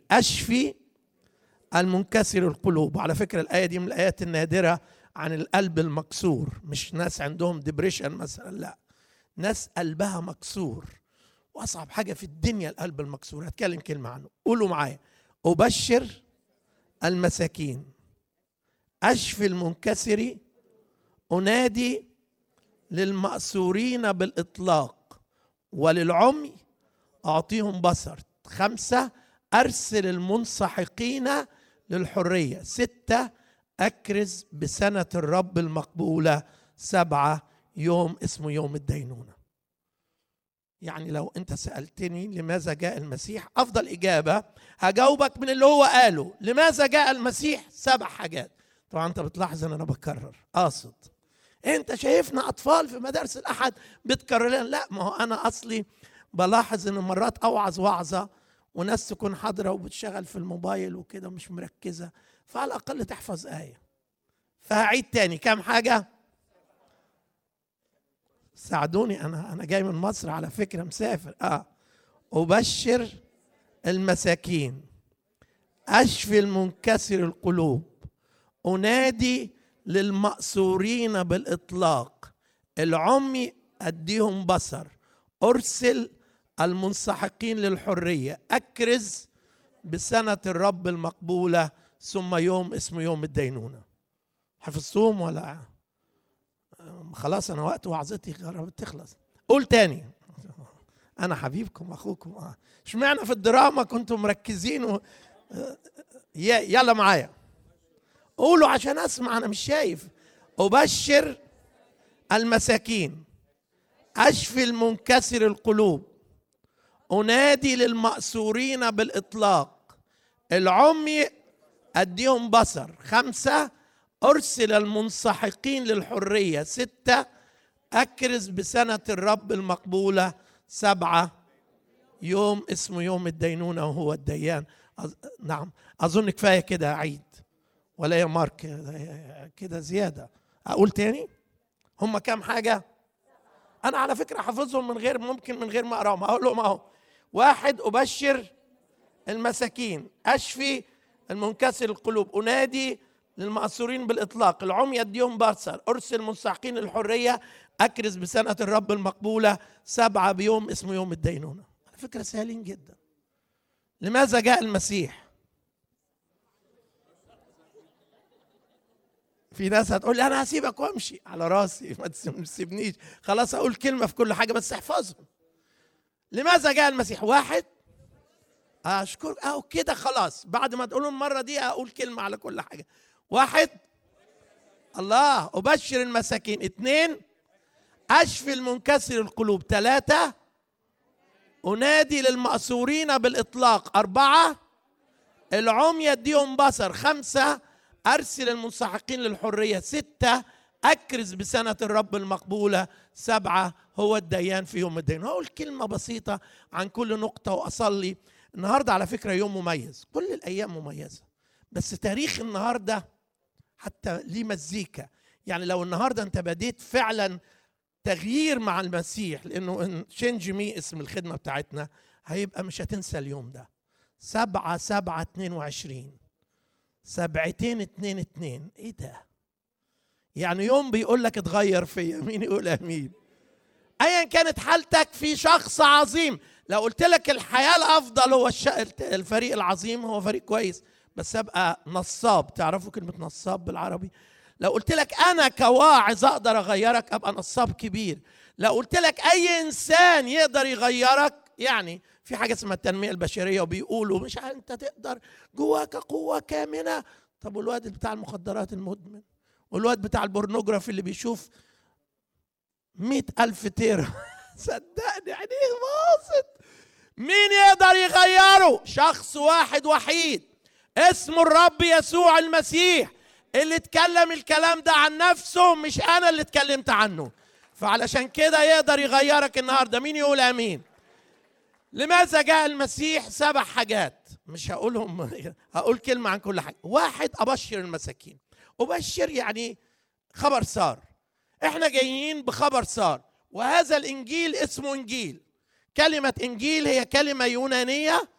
اشفي المنكسر القلوب وعلى فكره الايه دي من الايات النادره عن القلب المكسور مش ناس عندهم ديبريشن مثلا لا ناس قلبها مكسور واصعب حاجه في الدنيا القلب المكسور هتكلم كلمه عنه قولوا معايا ابشر المساكين اشفي المنكسر انادي للمأسورين بالإطلاق وللعمي أعطيهم بصر خمسة أرسل المنسحقين للحرية ستة أكرز بسنة الرب المقبولة سبعة يوم اسمه يوم الدينونة يعني لو أنت سألتني لماذا جاء المسيح أفضل إجابة هجاوبك من اللي هو قاله لماذا جاء المسيح سبع حاجات طبعا أنت بتلاحظ أن أنا بكرر قاصد انت شايفنا اطفال في مدارس الاحد بتكرر لنا لا ما هو انا اصلي بلاحظ ان مرات اوعظ وعظه وناس تكون حاضره وبتشغل في الموبايل وكده مش مركزه فعلى الاقل تحفظ ايه فهعيد تاني كام حاجه ساعدوني انا انا جاي من مصر على فكره مسافر اه ابشر المساكين اشفي المنكسر القلوب انادي للمأسورين بالإطلاق العمي أديهم بصر أرسل المنسحقين للحرية أكرز بسنة الرب المقبولة ثم يوم اسمه يوم الدينونة حفظتهم ولا خلاص أنا وقت وعظتي قربت تخلص قول تاني أنا حبيبكم أخوكم اشمعنى في الدراما كنتم مركزين و... يلا معايا قولوا عشان اسمع انا مش شايف ابشر المساكين اشفي المنكسر القلوب انادي للمأسورين بالاطلاق العمي اديهم بصر خمسه ارسل المنسحقين للحريه سته اكرز بسنه الرب المقبوله سبعه يوم اسمه يوم الدينونه وهو الديان أظ... نعم اظن كفايه كده عيد ولا يا مارك كده زيادة أقول تاني هم كام حاجة أنا على فكرة حافظهم من غير ممكن من غير ما أقراهم أقول لهم أهو واحد أبشر المساكين أشفي المنكسر القلوب أنادي للمأسورين بالإطلاق العمي أديهم بصر أرسل منسحقين الحرية أكرز بسنة الرب المقبولة سبعة بيوم اسمه يوم الدينونة على فكرة سهلين جدا لماذا جاء المسيح في ناس هتقول لي انا هسيبك وامشي على راسي ما تسيبنيش خلاص اقول كلمه في كل حاجه بس احفظهم لماذا جاء المسيح واحد اشكر او كده خلاص بعد ما تقولوا المره دي اقول كلمه على كل حاجه واحد الله ابشر المساكين اثنين اشفي المنكسر القلوب ثلاثه انادي للمأسورين بالاطلاق اربعه العمي يديهم بصر خمسه أرسل المنسحقين للحرية ستة أكرز بسنة الرب المقبولة سبعة هو الديان في يوم الدين هقول كلمة بسيطة عن كل نقطة وأصلي النهاردة على فكرة يوم مميز كل الأيام مميزة بس تاريخ النهاردة حتى ليه مزيكا يعني لو النهاردة أنت بديت فعلا تغيير مع المسيح لأنه شينج مي اسم الخدمة بتاعتنا هيبقى مش هتنسى اليوم ده سبعة سبعة اتنين وعشرين سبعتين اتنين اتنين ايه ده يعني يوم بيقول لك اتغير فيا مين يقول امين ايا كانت حالتك في شخص عظيم لو قلت لك الحياه الافضل هو الش... الفريق العظيم هو فريق كويس بس ابقى نصاب تعرفوا كلمه نصاب بالعربي لو قلت لك انا كواعظ اقدر اغيرك ابقى نصاب كبير لو قلت لك اي انسان يقدر يغيرك يعني في حاجه اسمها التنميه البشريه وبيقولوا مش عارف انت تقدر جواك قوه كامنه طب والواد بتاع المخدرات المدمن والواد بتاع البورنوجرافي اللي بيشوف مئة ألف تيرا صدقني عينيه باظت مين يقدر يغيره شخص واحد وحيد اسمه الرب يسوع المسيح اللي اتكلم الكلام ده عن نفسه مش انا اللي اتكلمت عنه فعلشان كده يقدر يغيرك النهارده مين يقول امين لماذا جاء المسيح سبع حاجات مش هقولهم هقول كلمة عن كل حاجة واحد أبشر المساكين أبشر يعني خبر صار احنا جايين بخبر صار وهذا الإنجيل اسمه إنجيل كلمة إنجيل هي كلمة يونانية